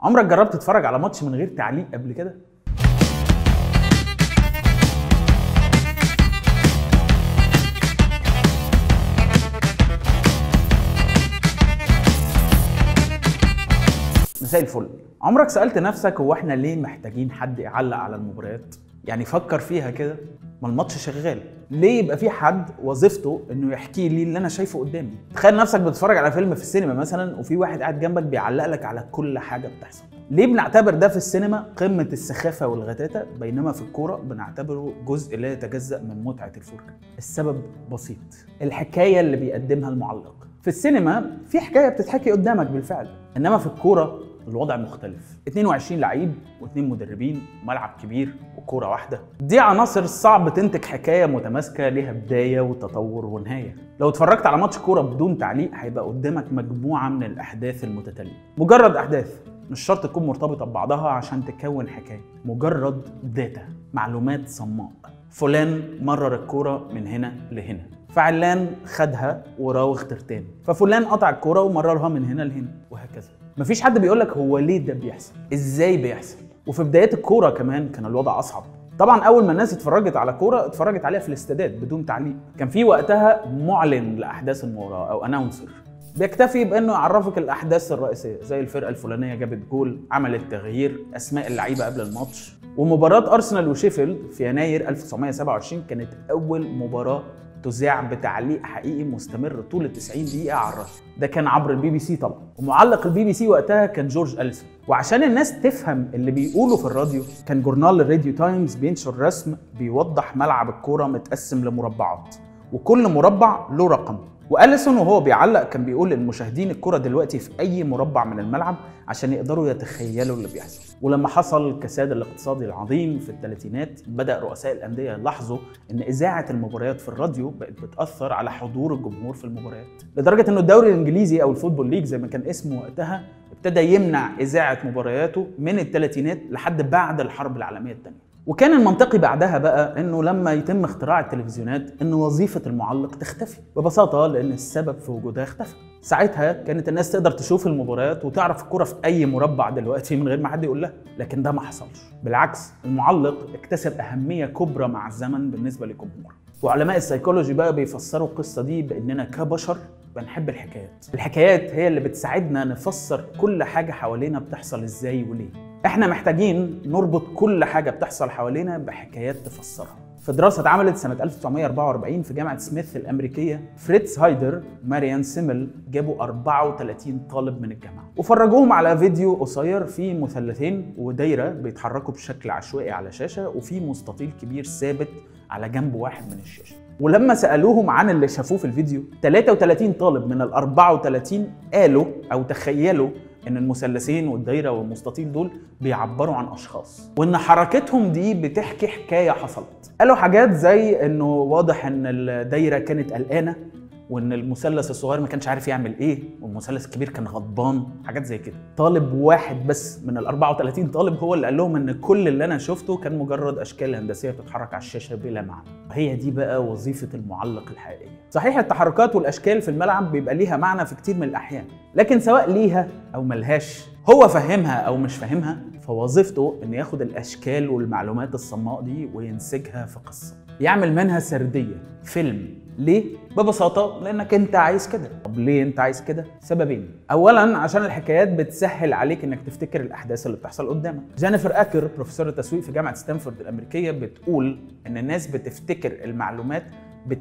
عمرك جربت تتفرج على ماتش من غير تعليق قبل كده مساء الفل عمرك سألت نفسك هو احنا ليه محتاجين حد يعلق على المباريات يعني فكر فيها كده ما الماتش شغال ليه يبقى في حد وظيفته انه يحكي لي اللي انا شايفه قدامي تخيل نفسك بتتفرج على فيلم في السينما مثلا وفي واحد قاعد جنبك بيعلق لك على كل حاجه بتحصل ليه بنعتبر ده في السينما قمه السخافه والغتاتة بينما في الكوره بنعتبره جزء لا يتجزأ من متعه الفرجه السبب بسيط الحكايه اللي بيقدمها المعلق في السينما في حكايه بتتحكي قدامك بالفعل انما في الكوره الوضع مختلف 22 لعيب واثنين مدربين ملعب كبير وكوره واحده دي عناصر صعب تنتج حكايه متماسكه ليها بدايه وتطور ونهايه لو اتفرجت على ماتش كوره بدون تعليق هيبقى قدامك مجموعه من الاحداث المتتاليه مجرد احداث مش شرط تكون مرتبطه ببعضها عشان تكون حكايه مجرد داتا معلومات صماء فلان مرر الكوره من هنا لهنا فعلان خدها وراوغ ترتان ففلان قطع الكوره ومررها من هنا لهنا وهكذا مفيش حد بيقول لك هو ليه ده بيحصل ازاي بيحصل وفي بدايات الكوره كمان كان الوضع اصعب طبعا اول ما الناس اتفرجت على كوره اتفرجت عليها في الاستادات بدون تعليق كان في وقتها معلن لاحداث المباراه او اناونسر بيكتفي بانه يعرفك الاحداث الرئيسيه زي الفرقه الفلانيه جابت جول عملت تغيير اسماء اللعيبه قبل الماتش ومباراه ارسنال وشيفيلد في يناير 1927 كانت اول مباراه تذاع بتعليق حقيقي مستمر طول ال 90 دقيقة على الراديو، ده كان عبر البي بي سي طبعا، ومعلق البي بي سي وقتها كان جورج أليسون، وعشان الناس تفهم اللي بيقوله في الراديو، كان جورنال الراديو تايمز بينشر رسم بيوضح ملعب الكورة متقسم لمربعات، وكل مربع له رقم، واليسون وهو بيعلق كان بيقول للمشاهدين الكرة دلوقتي في أي مربع من الملعب عشان يقدروا يتخيلوا اللي بيحصل ولما حصل الكساد الاقتصادي العظيم في الثلاثينات بدأ رؤساء الأندية يلاحظوا إن إذاعة المباريات في الراديو بقت بتأثر على حضور الجمهور في المباريات لدرجة إنه الدوري الإنجليزي أو الفوتبول ليج زي ما كان اسمه وقتها ابتدى يمنع إذاعة مبارياته من الثلاثينات لحد بعد الحرب العالمية الثانية وكان المنطقي بعدها بقى انه لما يتم اختراع التلفزيونات ان وظيفه المعلق تختفي ببساطه لان السبب في وجودها اختفى ساعتها كانت الناس تقدر تشوف المباريات وتعرف الكره في اي مربع دلوقتي من غير ما حد يقول لها لكن ده ما حصلش بالعكس المعلق اكتسب اهميه كبرى مع الزمن بالنسبه للجمهور وعلماء السيكولوجي بقى بيفسروا القصه دي باننا كبشر بنحب الحكايات الحكايات هي اللي بتساعدنا نفسر كل حاجه حوالينا بتحصل ازاي وليه احنا محتاجين نربط كل حاجه بتحصل حوالينا بحكايات تفسرها في دراسة اتعملت سنة 1944 في جامعة سميث الأمريكية فريتز هايدر ماريان سيمل جابوا 34 طالب من الجامعة وفرجوهم على فيديو قصير فيه مثلثين ودايرة بيتحركوا بشكل عشوائي على شاشة وفي مستطيل كبير ثابت على جنب واحد من الشاشة ولما سألوهم عن اللي شافوه في الفيديو 33 طالب من ال 34 قالوا أو تخيلوا ان المثلثين والدايره والمستطيل دول بيعبروا عن اشخاص وان حركتهم دي بتحكي حكايه حصلت قالوا حاجات زي انه واضح ان الدايره كانت قلقانه وان المثلث الصغير ما كانش عارف يعمل ايه والمثلث الكبير كان غضبان حاجات زي كده طالب واحد بس من ال 34 طالب هو اللي قال لهم ان كل اللي انا شفته كان مجرد اشكال هندسيه بتتحرك على الشاشه بلا معنى هي دي بقى وظيفه المعلق الحقيقيه صحيح التحركات والاشكال في الملعب بيبقى ليها معنى في كتير من الاحيان لكن سواء ليها او ملهاش هو فاهمها او مش فاهمها فوظيفته انه ياخد الاشكال والمعلومات الصماء دي وينسجها في قصه يعمل منها سرديه فيلم ليه؟ ببساطة لأنك أنت عايز كده، طب ليه أنت عايز كده؟ سببين، أولاً عشان الحكايات بتسهل عليك إنك تفتكر الأحداث اللي بتحصل قدامك. جينيفر أكر بروفيسورة تسويق في جامعة ستانفورد الأمريكية بتقول إن الناس بتفتكر المعلومات ب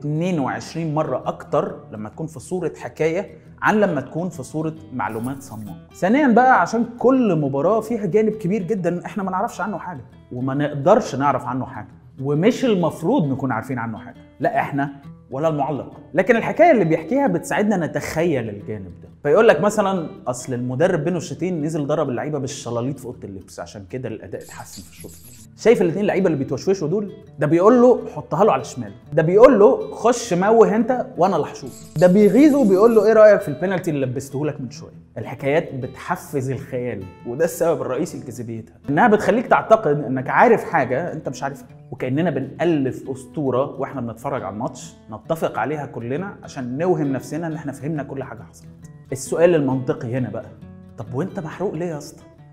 22 مرة أكتر لما تكون في صورة حكاية عن لما تكون في صورة معلومات صماء. ثانياً بقى عشان كل مباراة فيها جانب كبير جدا إحنا ما نعرفش عنه حاجة وما نقدرش نعرف عنه حاجة. ومش المفروض نكون عارفين عنه حاجة. لا إحنا ولا المعلق لكن الحكايه اللي بيحكيها بتساعدنا نتخيل الجانب ده فيقول لك مثلا اصل المدرب بين الشوطين نزل ضرب اللعيبه بالشلاليط في اوضه اللبس عشان كده الاداء اتحسن في الشوط شايف الاثنين لعيبه اللي بيتوشوشوا دول ده بيقول له حطها له على الشمال ده بيقول له خش موه انت وانا اللي هشوط ده بيغيظه وبيقول له ايه رايك في البينالتي اللي لبسته لك من شويه الحكايات بتحفز الخيال وده السبب الرئيسي لجاذبيتها انها بتخليك تعتقد انك عارف حاجه انت مش عارفها وكاننا بنالف اسطوره واحنا بنتفرج على الماتش نتفق عليها كلنا عشان نوهم نفسنا ان احنا فهمنا كل حاجه حصلت السؤال المنطقي هنا بقى طب وانت محروق ليه يا اسطى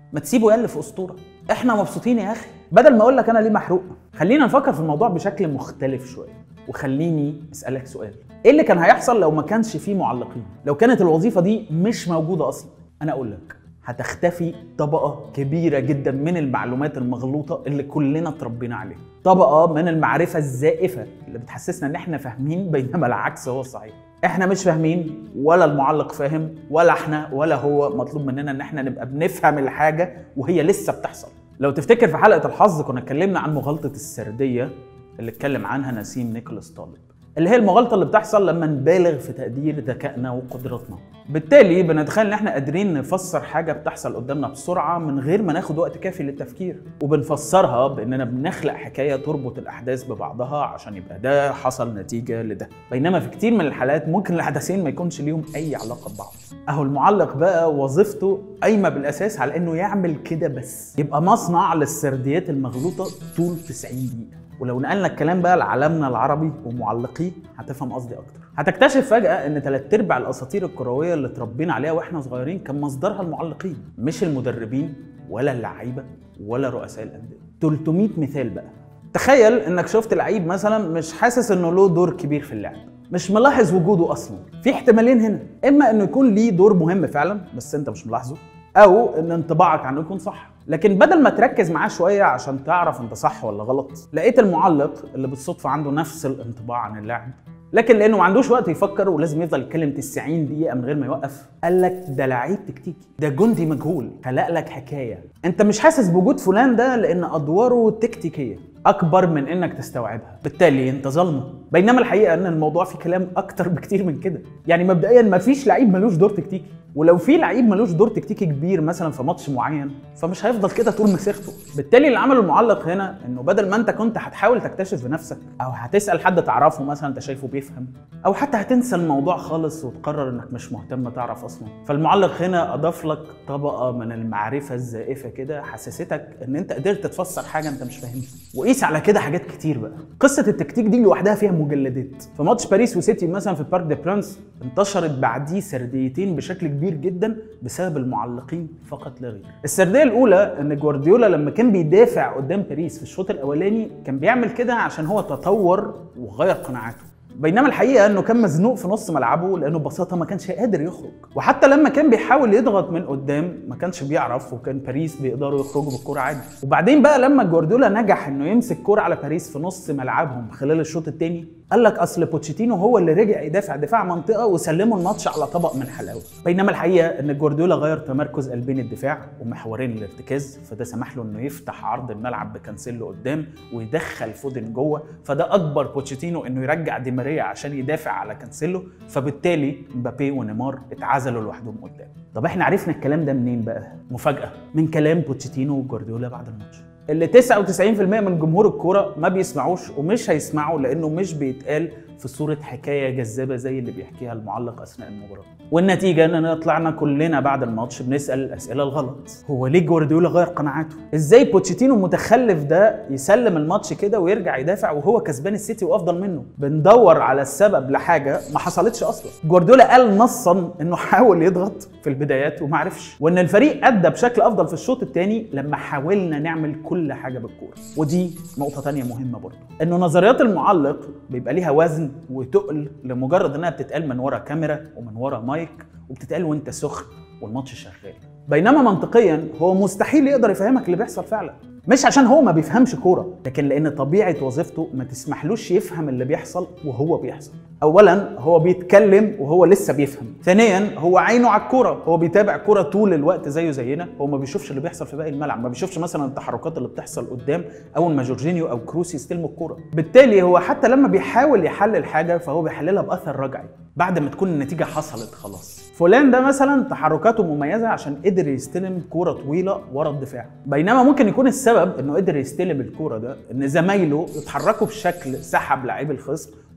ما تسيبه يالف اسطوره احنا مبسوطين يا اخي بدل ما اقول لك انا ليه محروق خلينا نفكر في الموضوع بشكل مختلف شويه وخليني اسالك سؤال ايه اللي كان هيحصل لو ما كانش فيه معلقين لو كانت الوظيفه دي مش موجوده اصلا انا اقول لك هتختفي طبقة كبيرة جدا من المعلومات المغلوطة اللي كلنا اتربينا عليها طبقة من المعرفة الزائفة اللي بتحسسنا ان احنا فاهمين بينما العكس هو الصحيح احنا مش فاهمين ولا المعلق فاهم ولا احنا ولا هو مطلوب مننا ان احنا نبقى بنفهم الحاجة وهي لسه بتحصل لو تفتكر في حلقة الحظ كنا اتكلمنا عن مغالطة السردية اللي اتكلم عنها نسيم نيكولاس طالب اللي هي المغالطه اللي بتحصل لما نبالغ في تقدير ذكائنا وقدراتنا بالتالي بنتخيل ان احنا قادرين نفسر حاجه بتحصل قدامنا بسرعه من غير ما ناخد وقت كافي للتفكير وبنفسرها باننا بنخلق حكايه تربط الاحداث ببعضها عشان يبقى ده حصل نتيجه لده بينما في كتير من الحالات ممكن الحدثين ما يكونش ليهم اي علاقه ببعض اهو المعلق بقى وظيفته قايمه بالاساس على انه يعمل كده بس يبقى مصنع للسرديات المغلوطه طول 90 دقيقه ولو نقلنا الكلام بقى لعالمنا العربي ومعلقيه هتفهم قصدي اكتر هتكتشف فجاه ان ثلاث ارباع الاساطير الكرويه اللي اتربينا عليها واحنا صغيرين كان مصدرها المعلقين مش المدربين ولا اللعيبه ولا رؤساء الانديه 300 مثال بقى تخيل انك شفت لعيب مثلا مش حاسس انه له دور كبير في اللعب مش ملاحظ وجوده اصلا في احتمالين هنا اما انه يكون ليه دور مهم فعلا بس انت مش ملاحظه او ان انطباعك عنه يكون صح لكن بدل ما تركز معاه شويه عشان تعرف انت صح ولا غلط لقيت المعلق اللي بالصدفه عنده نفس الانطباع عن اللاعب لكن لانه ما عندوش وقت يفكر ولازم يفضل يتكلم 90 دقيقه من غير ما يوقف قال لك ده لعيب تكتيكي ده جندي مجهول خلق لك حكايه انت مش حاسس بوجود فلان ده لان ادواره تكتيكيه اكبر من انك تستوعبها بالتالي انت ظلمه بينما الحقيقه ان الموضوع فيه كلام اكتر بكتير من كده يعني مبدئيا مفيش لعيب ملوش دور تكتيكي ولو في لعيب ملوش دور تكتيكي كبير مثلا في ماتش معين فمش هيفضل كده طول مسيرته بالتالي اللي عمله المعلق هنا انه بدل ما انت كنت هتحاول تكتشف بنفسك او هتسال حد تعرفه مثلا انت شايفه بيفهم او حتى هتنسى الموضوع خالص وتقرر انك مش مهتم تعرف اصلا فالمعلق هنا اضاف لك طبقه من المعرفه الزائفه كده حسستك ان انت قدرت تفسر حاجه انت مش فاهمها وقيس على كده حاجات كتير بقى قصه التكتيك دي لوحدها فيها مجلدات في ماتش باريس وسيتي مثلا في بارك دي برانس انتشرت بعديه سرديتين بشكل كبير جدا بسبب المعلقين فقط لا غير السرديه الاولى ان جوارديولا لما كان بيدافع قدام باريس في الشوط الاولاني كان بيعمل كده عشان هو تطور وغير قناعاته بينما الحقيقه انه كان مزنوق في نص ملعبه لانه ببساطه ما كانش قادر يخرج وحتى لما كان بيحاول يضغط من قدام ما كانش بيعرف وكان باريس بيقدروا يخرجوا بالكوره عادي وبعدين بقى لما جوارديولا نجح انه يمسك كوره على باريس في نص ملعبهم خلال الشوط الثاني قال لك اصل بوتشيتينو هو اللي رجع يدافع دفاع منطقه وسلموا الماتش على طبق من حلاوه بينما الحقيقه ان جوارديولا غير تمركز قلبين الدفاع ومحورين الارتكاز فده سمح له انه يفتح عرض الملعب بكانسيلو قدام ويدخل فودن جوه فده اكبر بوتشيتينو انه يرجع دي ماريا عشان يدافع على كانسيلو فبالتالي مبابي ونيمار اتعزلوا لوحدهم قدام طب احنا عرفنا الكلام ده منين بقى مفاجاه من كلام بوتشيتينو وجوارديولا بعد الماتش اللي 99% من جمهور الكوره ما بيسمعوش ومش هيسمعوا لانه مش بيتقال في صورة حكاية جذابة زي اللي بيحكيها المعلق أثناء المباراة والنتيجة إننا طلعنا كلنا بعد الماتش بنسأل الأسئلة الغلط هو ليه جوارديولا غير قناعاته؟ إزاي بوتشيتينو المتخلف ده يسلم الماتش كده ويرجع يدافع وهو كسبان السيتي وأفضل منه؟ بندور على السبب لحاجة ما حصلتش أصلا جوارديولا قال نصا إنه حاول يضغط في البدايات وما عرفش وإن الفريق أدى بشكل أفضل في الشوط الثاني لما حاولنا نعمل كل حاجة بالكورة ودي نقطة تانية مهمة برضه إنه نظريات المعلق بيبقى ليها وزن وتقل لمجرد انها بتتقال من ورا كاميرا ومن ورا مايك وبتتقال وانت سخن والماتش شغال بينما منطقيا هو مستحيل يقدر يفهمك اللي بيحصل فعلا مش عشان هو ما بيفهمش كوره لكن لان طبيعه وظيفته ما تسمحلوش يفهم اللي بيحصل وهو بيحصل اولا هو بيتكلم وهو لسه بيفهم ثانيا هو عينه على الكوره هو بيتابع كوره طول الوقت زيه زينا هو ما بيشوفش اللي بيحصل في باقي الملعب ما بيشوفش مثلا التحركات اللي بتحصل قدام اول ما جورجينيو او كروس يستلموا الكوره بالتالي هو حتى لما بيحاول يحلل حاجه فهو بيحللها باثر رجعي بعد ما تكون النتيجه حصلت خلاص فلان ده مثلا تحركاته مميزه عشان قدر يستلم كوره طويله ورا الدفاع بينما ممكن يكون السبب انه قدر يستلم الكوره ده ان زمايله اتحركوا بشكل سحب لعيب الخصم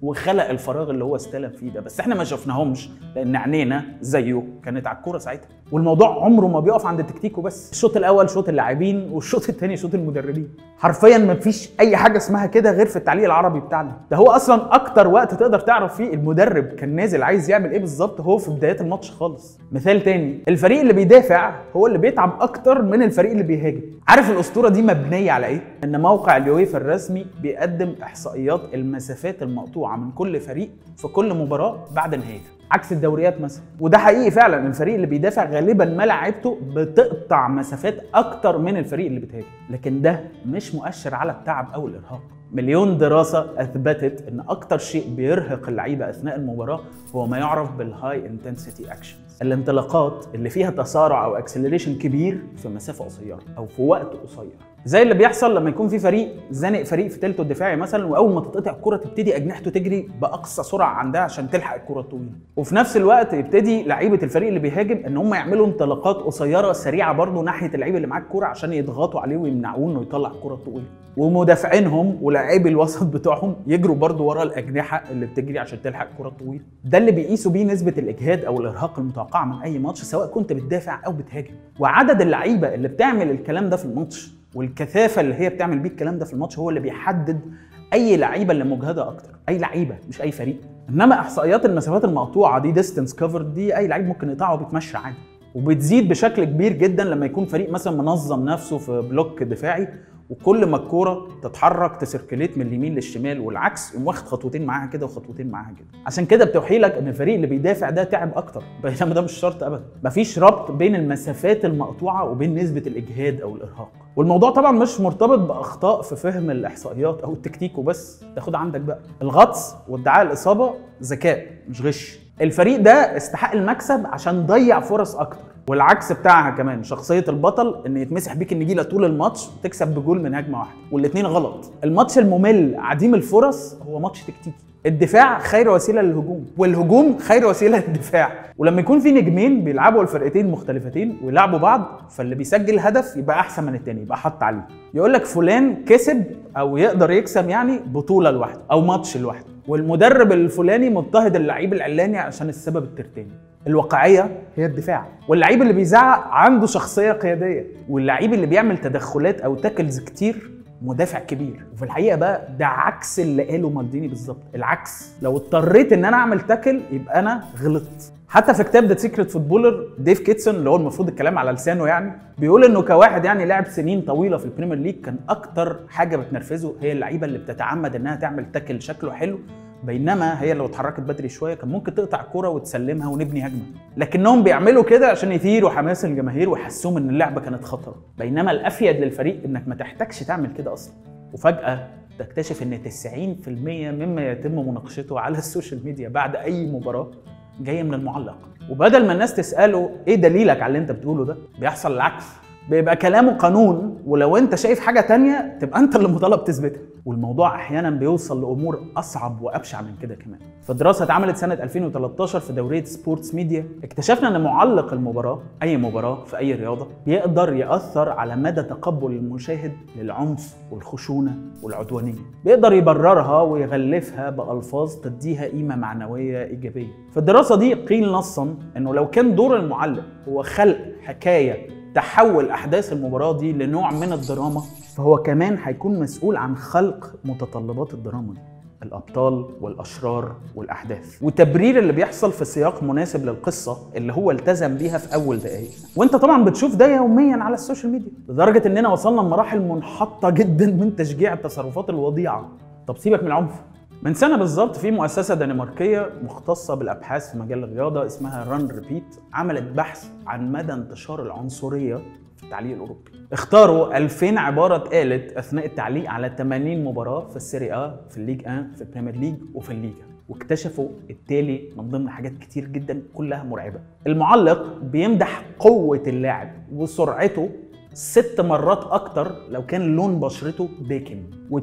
وخلق الفراغ اللي هو استلم فيه ده بس احنا ما شفناهمش لان عينينا زيه كانت على الكوره ساعتها والموضوع عمره ما بيقف عند التكتيك وبس الشوط الاول شوط اللاعبين والشوط الثاني شوط المدربين حرفيا ما فيش اي حاجه اسمها كده غير في التعليق العربي بتاعنا ده هو اصلا اكتر وقت تقدر تعرف فيه المدرب كان نازل عايز يعمل ايه بالظبط هو في بدايات الماتش خالص مثال تاني الفريق اللي بيدافع هو اللي بيتعب اكتر من الفريق اللي بيهاجم عارف الاسطوره دي مبنيه على ايه ان موقع اليويفا الرسمي بيقدم احصائيات المسافات المقطوعه من كل فريق في كل مباراه بعد نهايتها عكس الدوريات مثلا وده حقيقي فعلا الفريق اللي بيدافع غالبا ما لعيبته بتقطع مسافات اكتر من الفريق اللي بتهاجم لكن ده مش مؤشر على التعب او الارهاق مليون دراسة أثبتت إن أكتر شيء بيرهق اللعيبة أثناء المباراة هو ما يعرف بالهاي انتنسيتي أكشنز الانطلاقات اللي فيها تسارع أو اكسلريشن كبير في مسافة قصيرة أو في وقت قصير زي اللي بيحصل لما يكون في فريق زانق فريق في تلته الدفاعي مثلا واول ما تتقطع الكره تبتدي اجنحته تجري باقصى سرعه عندها عشان تلحق الكره الطويله وفي نفس الوقت يبتدي لعيبه الفريق اللي بيهاجم ان هم يعملوا انطلاقات قصيره سريعه برضه ناحيه اللعيب اللي معاه الكوره عشان يضغطوا عليه ويمنعوه انه يطلع الكره الطويله ومدافعينهم ولاعيبي الوسط بتوعهم يجروا برضه ورا الاجنحه اللي بتجري عشان تلحق الكره الطويله ده اللي بيقيسوا بيه نسبه الاجهاد او الارهاق المتوقعه من اي ماتش سواء كنت بتدافع او بتهاجم وعدد اللعيبه اللي بتعمل الكلام ده في الماتش والكثافه اللي هي بتعمل بيه الكلام ده في الماتش هو اللي بيحدد اي لعيبه اللي مجهده اكتر اي لعيبه مش اي فريق انما احصائيات المسافات المقطوعه دي ديستنس كفرد دي اي لعيب ممكن يقطعها وبيتمشى عادي وبتزيد بشكل كبير جدا لما يكون فريق مثلا منظم نفسه في بلوك دفاعي وكل ما الكوره تتحرك تسيركليت من اليمين للشمال والعكس يقوم واخد خطوتين معاها كده وخطوتين معاها كده عشان كده بتوحي لك ان الفريق اللي بيدافع ده تعب اكتر بينما ده مش شرط ابدا مفيش ربط بين المسافات المقطوعه وبين نسبه الاجهاد او الارهاق والموضوع طبعا مش مرتبط باخطاء في فهم الاحصائيات او التكتيك وبس تاخد عندك بقى الغطس وادعاء الاصابه ذكاء مش غش الفريق ده استحق المكسب عشان ضيع فرص اكتر والعكس بتاعها كمان شخصيه البطل ان يتمسح بيك النجيله طول الماتش وتكسب بجول من هجمه واحده والاثنين غلط الماتش الممل عديم الفرص هو ماتش تكتيكي الدفاع خير وسيله للهجوم والهجوم خير وسيله للدفاع ولما يكون في نجمين بيلعبوا الفرقتين مختلفتين ويلعبوا بعض فاللي بيسجل هدف يبقى احسن من التاني يبقى حط عليه يقول لك فلان كسب او يقدر يكسب يعني بطوله لوحده او ماتش لوحده والمدرب الفلاني مضطهد اللعيب العلاني عشان السبب الترتاني الواقعيه هي الدفاع واللعيب اللي بيزعق عنده شخصيه قياديه واللعيب اللي بيعمل تدخلات او تاكلز كتير مدافع كبير وفي الحقيقه بقى ده عكس اللي قاله مالديني بالظبط العكس لو اضطريت ان انا اعمل تاكل يبقى انا غلطت حتى في كتاب ذا سيكريت فوتبولر ديف كيتسون اللي هو المفروض الكلام على لسانه يعني بيقول انه كواحد يعني لعب سنين طويله في البريمير ليج كان اكتر حاجه بتنرفزه هي اللعيبه اللي بتتعمد انها تعمل تاكل شكله حلو بينما هي لو اتحركت بدري شويه كان ممكن تقطع الكوره وتسلمها ونبني هجمه لكنهم بيعملوا كده عشان يثيروا حماس الجماهير ويحسوهم ان اللعبه كانت خطره بينما الافيد للفريق انك ما تحتاجش تعمل كده اصلا وفجاه تكتشف ان 90% مما يتم مناقشته على السوشيال ميديا بعد اي مباراه جايه من المعلق وبدل ما الناس تساله ايه دليلك على اللي انت بتقوله ده بيحصل العكس بيبقى كلامه قانون ولو انت شايف حاجه تانية تبقى انت اللي مطالب تثبتها والموضوع احيانا بيوصل لامور اصعب وابشع من كده كمان في دراسه اتعملت سنه 2013 في دوريه سبورتس ميديا اكتشفنا ان معلق المباراه اي مباراه في اي رياضه بيقدر ياثر على مدى تقبل المشاهد للعنف والخشونه والعدوانيه بيقدر يبررها ويغلفها بالفاظ تديها قيمه معنويه ايجابيه في الدراسه دي قيل نصا انه لو كان دور المعلق هو خلق حكايه تحول احداث المباراه دي لنوع من الدراما فهو كمان هيكون مسؤول عن خلق متطلبات الدراما دي الابطال والاشرار والاحداث وتبرير اللي بيحصل في سياق مناسب للقصه اللي هو التزم بيها في اول دقائق وانت طبعا بتشوف ده يوميا على السوشيال ميديا لدرجه اننا وصلنا لمراحل منحطه جدا من تشجيع التصرفات الوضيعه طب سيبك من العنف من سنه بالظبط في مؤسسه دنماركيه مختصه بالابحاث في مجال الرياضه اسمها ران ريبيت عملت بحث عن مدى انتشار العنصريه في التعليق الاوروبي اختاروا 2000 عباره اتقالت اثناء التعليق على 80 مباراه في السيري ا في الليج 1 في البريمير ليج وفي الليجا واكتشفوا التالي من ضمن حاجات كتير جدا كلها مرعبه المعلق بيمدح قوه اللاعب وسرعته ست مرات اكتر لو كان لون بشرته داكن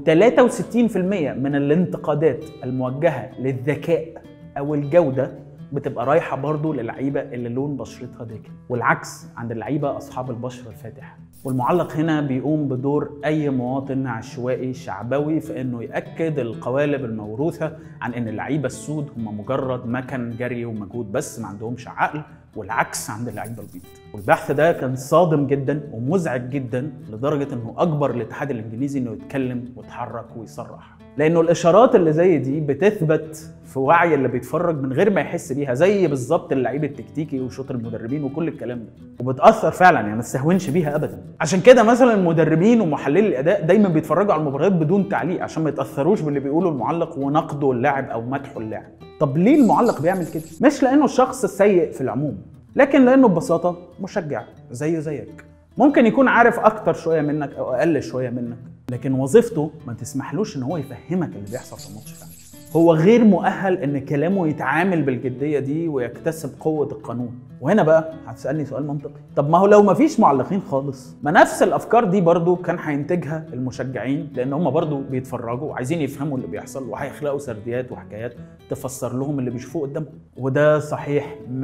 و63% من الانتقادات الموجهه للذكاء او الجوده بتبقى رايحه برضو للعيبه اللي لون بشرتها داكن والعكس عند اللعيبه اصحاب البشره الفاتحه والمعلق هنا بيقوم بدور اي مواطن عشوائي شعبوي في انه ياكد القوالب الموروثه عن ان اللعيبه السود هم مجرد مكن جري ومجهود بس ما عندهمش عقل والعكس عند اللعيبه البيض والبحث ده كان صادم جدا ومزعج جدا لدرجه انه اجبر الاتحاد الانجليزي انه يتكلم ويتحرك ويصرح لانه الاشارات اللي زي دي بتثبت في وعي اللي بيتفرج من غير ما يحس بيها زي بالظبط اللعيب التكتيكي وشوط المدربين وكل الكلام ده وبتاثر فعلا يعني ما تستهونش بيها ابدا عشان كده مثلا المدربين ومحللي الاداء دايما بيتفرجوا على المباريات بدون تعليق عشان ما يتاثروش باللي بيقوله المعلق ونقده اللاعب او مدحه اللاعب طب ليه المعلق بيعمل كده مش لانه الشخص سيء في العموم لكن لانه ببساطه مشجع زيه زيك ممكن يكون عارف اكتر شويه منك او اقل شويه منك لكن وظيفته ما تسمحلوش ان هو يفهمك اللي بيحصل في الماتش فعلا هو غير مؤهل ان كلامه يتعامل بالجديه دي ويكتسب قوه القانون وهنا بقى هتسالني سؤال منطقي طب ما هو لو ما فيش معلقين خالص ما نفس الافكار دي برضو كان هينتجها المشجعين لان هم برضو بيتفرجوا وعايزين يفهموا اللي بيحصل وهيخلقوا سرديات وحكايات تفسر لهم اللي بيشوفوه قدامهم وده صحيح 100%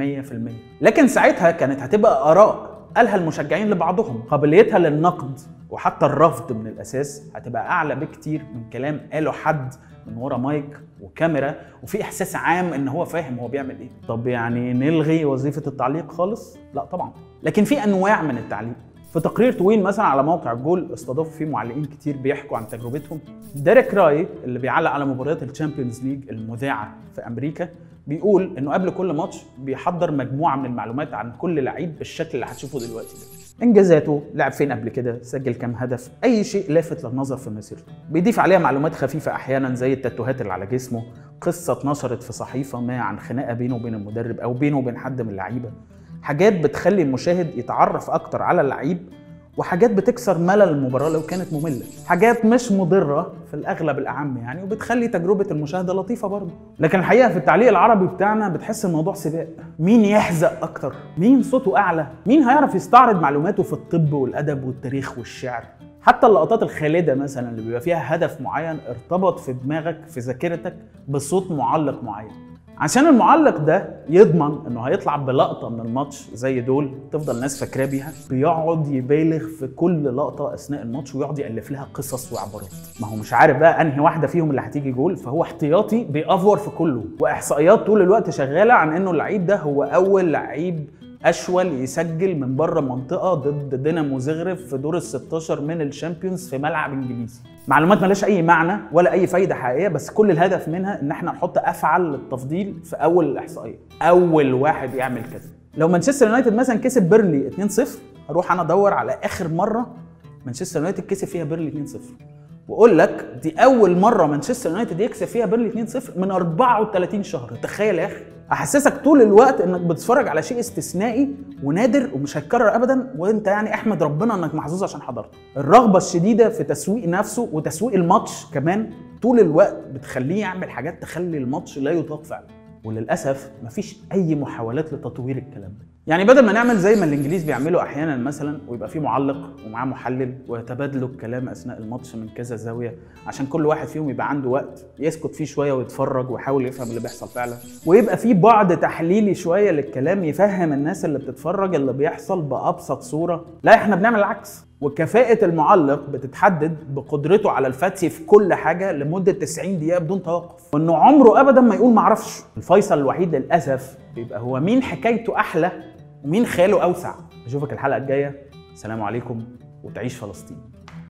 لكن ساعتها كانت هتبقى اراء قالها المشجعين لبعضهم قابليتها للنقد وحتى الرفض من الاساس هتبقى اعلى بكتير من كلام قاله حد من ورا مايك وكاميرا وفي احساس عام ان هو فاهم هو بيعمل ايه طب يعني نلغي وظيفه التعليق خالص لا طبعا لكن في انواع من التعليق في تقرير طويل مثلا على موقع جول استضافوا فيه معلقين كتير بيحكوا عن تجربتهم ديريك راي اللي بيعلق على مباريات الشامبيونز ليج المذاعه في امريكا بيقول انه قبل كل ماتش بيحضر مجموعه من المعلومات عن كل لعيب بالشكل اللي هتشوفه دلوقتي ده انجازاته لعب فين قبل كده سجل كام هدف اي شيء لافت للنظر في مسيرته بيضيف عليها معلومات خفيفه احيانا زي التاتوهات اللي على جسمه قصه اتنشرت في صحيفه ما عن خناقه بينه وبين المدرب او بينه وبين حد من اللعيبه حاجات بتخلي المشاهد يتعرف اكتر على اللعيب وحاجات بتكسر ملل المباراه لو كانت ممله حاجات مش مضره في الاغلب الاعم يعني وبتخلي تجربه المشاهده لطيفه برضه لكن الحقيقه في التعليق العربي بتاعنا بتحس الموضوع سباق مين يحزق اكتر مين صوته اعلى مين هيعرف يستعرض معلوماته في الطب والادب والتاريخ والشعر حتى اللقطات الخالده مثلا اللي بيبقى فيها هدف معين ارتبط في دماغك في ذاكرتك بصوت معلق معين عشان المعلق ده يضمن انه هيطلع بلقطه من الماتش زي دول تفضل الناس فاكراه بيها بيقعد يبالغ في كل لقطه اثناء الماتش ويقعد يالف لها قصص وعبارات ما هو مش عارف بقى انهي واحده فيهم اللي هتيجي جول فهو احتياطي بيأفور في كله واحصائيات طول الوقت شغاله عن انه اللعيب ده هو اول لعيب اشول يسجل من بره منطقه ضد دينامو زغرف في دور ال 16 من الشامبيونز في ملعب انجليزي معلومات ملهاش اي معنى ولا اي فايده حقيقيه بس كل الهدف منها ان احنا نحط افعل للتفضيل في اول الاحصائيه اول واحد يعمل كده لو مانشستر يونايتد مثلا كسب بيرلي 2-0 هروح انا ادور على اخر مره مانشستر يونايتد كسب فيها بيرلي 2-0 واقول لك دي اول مره مانشستر يونايتد يكسب فيها بيرلي 2-0 من 34 شهر تخيل يا اخي احسسك طول الوقت انك بتتفرج على شيء استثنائي ونادر ومش هيتكرر ابدا وانت يعني احمد ربنا انك محظوظ عشان حضرته الرغبه الشديده في تسويق نفسه وتسويق الماتش كمان طول الوقت بتخليه يعمل حاجات تخلي الماتش لا يطاق فعلا وللاسف مفيش اي محاولات لتطوير الكلام ده يعني بدل ما نعمل زي ما الانجليز بيعملوا احيانا مثلا ويبقى في معلق ومعاه محلل ويتبادلوا الكلام اثناء الماتش من كذا زاويه عشان كل واحد فيهم يبقى عنده وقت يسكت فيه شويه ويتفرج ويحاول يفهم اللي بيحصل فعلا ويبقى في بعد تحليلي شويه للكلام يفهم الناس اللي بتتفرج اللي بيحصل بابسط صوره لا احنا بنعمل العكس وكفاءة المعلق بتتحدد بقدرته على الفتي في كل حاجة لمدة 90 دقيقة بدون توقف وانه عمره ابدا ما يقول معرفش الفيصل الوحيد للأسف بيبقى هو مين حكايته أحلى ومين خياله أوسع أشوفك الحلقة الجاية السلام عليكم وتعيش فلسطين